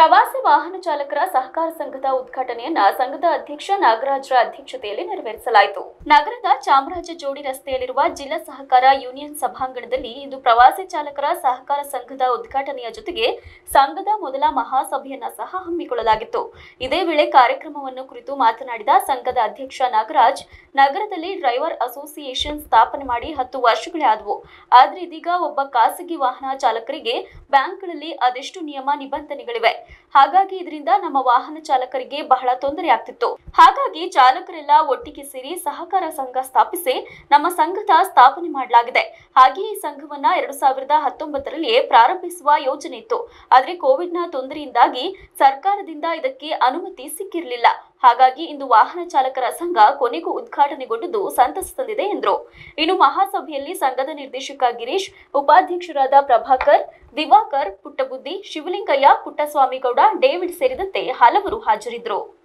ಪ್ರವಾಸಿ ವಾಹನ ಚಾಲಕರ ಸಹಕಾರ ಸಂಘದ ಉದ್ಘಾಟನೆಯನ್ನ ಸಂಘದ ಅಧ್ಯಕ್ಷ ನಾಗರಾಜ್ರ ಅಧ್ಯಕ್ಷತೆಯಲ್ಲಿ ನೆರವೇರಿಸಲಾಯಿತು ನಗರದ ಚಾಮರಾಜ ಜೋಡಿ ರಸ್ತೆಯಲ್ಲಿರುವ ಜಿಲ್ಲಾ ಸಹಕಾರ ಯೂನಿಯನ್ ಸಭಾಂಗಣದಲ್ಲಿ ಇಂದು ಪ್ರವಾಸಿ ಚಾಲಕರ ಸಹಕಾರ ಸಂಘದ ಉದ್ಘಾಟನೆಯ ಜೊತೆಗೆ ಸಂಘದ ಮೊದಲ ಮಹಾಸಭೆಯನ್ನ ಸಹ ಹಮ್ಮಿಕೊಳ್ಳಲಾಗಿತ್ತು ಇದೇ ವೇಳೆ ಕಾರ್ಯಕ್ರಮವನ್ನು ಕುರಿತು ಮಾತನಾಡಿದ ಸಂಘದ ಅಧ್ಯಕ್ಷ ನಾಗರಾಜ್ ನಗರದಲ್ಲಿ ಡ್ರೈವರ್ ಅಸೋಸಿಯೇಷನ್ ಸ್ಥಾಪನೆ ಮಾಡಿ ಹತ್ತು ವರ್ಷಗಳೇ ಆದವು ಆದ್ರೆ ಇದೀಗ ಒಬ್ಬ ಖಾಸಗಿ ವಾಹನ ಚಾಲಕರಿಗೆ ಬ್ಯಾಂಕ್ಗಳಲ್ಲಿ ಅದೆಷ್ಟು ನಿಯಮ ನಿಬಂಧನೆಗಳಿವೆ ಹಾಗಾಗಿ ಇದರಿಂದ ನಮ್ಮ ವಾಹನ ಚಾಲಕರಿಗೆ ಬಹಳ ತೊಂದರೆ ಆಗ್ತಿತ್ತು ಹಾಗಾಗಿ ಚಾಲಕರೆಲ್ಲ ಒಟ್ಟಿಗೆ ಸೇರಿ ಸಹಕಾರ ಸಂಘ ಸ್ಥಾಪಿಸಿ ನಮ್ಮ ಸಂಘದ ಸ್ಥಾಪನೆ ಮಾಡಲಾಗಿದೆ ಹಾಗೆ ಈ ಸಂಘವನ್ನ ಎರಡು ಸಾವಿರದ ಹತ್ತೊಂಬತ್ತರಲ್ಲಿಯೇ ಪ್ರಾರಂಭಿಸುವ ಯೋಜನೆ ಇತ್ತು ಆದ್ರೆ ಕೋವಿಡ್ನ ತೊಂದರೆಯಿಂದಾಗಿ ಸರ್ಕಾರದಿಂದ ಇದಕ್ಕೆ ಅನುಮತಿ ಸಿಕ್ಕಿರಲಿಲ್ಲ ಹಾಗಾಗಿ ಇಂದು ವಾಹನ ಚಾಲಕರ ಸಂಘ ಕೊನೆಗೂ ಉದ್ಘಾಟನೆಗೊಂಡಿದ್ದು ಸಂತಸ ತಂದಿದೆ ಎಂದರು ಇನ್ನು ಮಹಾಸಭೆಯಲ್ಲಿ ಸಂಘದ ನಿರ್ದೇಶಕ ಗಿರೀಶ್ ಉಪಾಧ್ಯಕ್ಷರಾದ ಪ್ರಭಾಕರ್ ದಿವಾಕರ್ ಪುಟ್ಟಬುದ್ದಿ ಶಿವಲಿಂಗಯ್ಯ ಪುಟ್ಟಸ್ವಾಮಿಗೌಡ ಡೇವಿಡ್ ಸೇರಿದಂತೆ ಹಲವರು ಹಾಜರಿದ್ದರು